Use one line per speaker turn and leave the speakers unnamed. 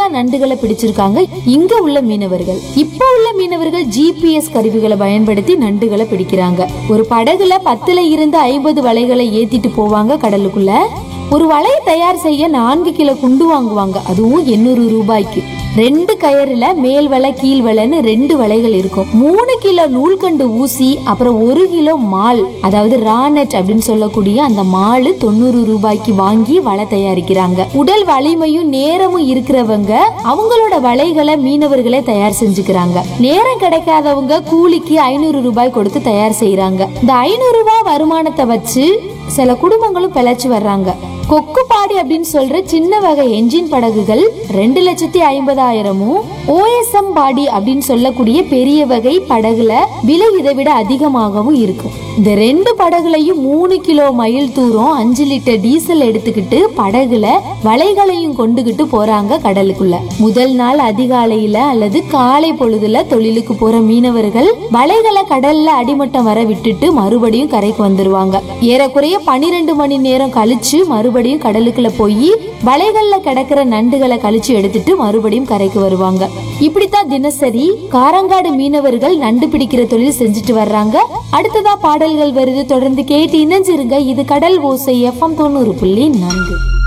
நண்டுகளை பிடிச்சிருக்காங்க இங்க உள்ள மீனவர்கள் இப்ப உள்ள மீனவர்கள் ஜிபிஎஸ் கருவிகளை பயன்படுத்தி நண்டுகளை பிடிக்கிறாங்க ஒரு படகுல பத்துல இருந்து ஐம்பது வலைகளை ஏத்திட்டு போவாங்க கடலுக்குள்ள ஒரு வலையை தயார் செய்ய நான்கு கிலோ குண்டு வாங்குவாங்க அதுவும் எண்ணூறு ரூபாய்க்கு ரெண்டு கயறுல மேல் வலை கீழ் வலைன்னு ரெண்டு வலைகள் இருக்கும் மூணு கிலோ நூல்கண்டு ஊசி அப்புறம் ஒரு கிலோ மால் அதாவது ரானட் அப்படின்னு சொல்லக்கூடிய அந்த மாலு தொண்ணூறு ரூபாய்க்கு வாங்கி வலை தயாரிக்கிறாங்க உடல் வலிமையும் நேரமும் இருக்கிறவங்க அவங்களோட வலைகளை மீனவர்களே தயார் செஞ்சுக்கிறாங்க நேரம் கிடைக்காதவங்க கூலிக்கு ஐநூறு ரூபாய் கொடுத்து தயார் செய்யறாங்க இந்த ஐநூறு ரூபாய் வருமானத்தை வச்சு சில குடும்பங்களும் பிழைச்சு வர்றாங்க கொக்கு பாடி அப்படின்னு சொல்ற சின்ன வகை என்ஜின் படகுகள் ரெண்டு லட்சத்தி ஐம்பதாயிரமும் ஓஎஸ்எம் பாடி அப்படின்னு சொல்லக்கூடிய பெரிய வகை படகுல விலை இதை விட அதிகமாகவும் இருக்கும் இந்த ரெண்டு படகுலையும் மூணு கிலோ மைல் தூரம் அஞ்சு லிட்டர் டீசல் எடுத்துக்கிட்டு படகுல வலைகளையும் கொண்டுகிட்டு போறாங்க கடலுக்குள்ள முதல் நாள் அதிகாலையில அல்லது காலை பொழுதுல தொழிலுக்கு போற மீனவர்கள் வலைகளை கடல்ல அடிமட்டம் வர விட்டுட்டு மறுபடியும் கரைக்கு வந்துருவாங்க ஏறக்குறைய பனிரெண்டு மணி நேரம் கழிச்சு மறுபடியும் கடலுக்குள்ள போய் வலைகள்ல கிடக்கிற நண்டுகளை கழிச்சு எடுத்துட்டு மறுபடியும் கரைக்கு வருவாங்க இப்படித்தான் தினசரி காரங்காடு மீனவர்கள் நண்டு பிடிக்கிற தொழில் செஞ்சுட்டு வர்றாங்க அடுத்ததா பாடல்கள் வருது தொடர்ந்து கேட்டு இணைஞ்சிருங்க இது கடல் ஓசை எஃப்எம் தொண்ணூறு புள்ளி நான்கு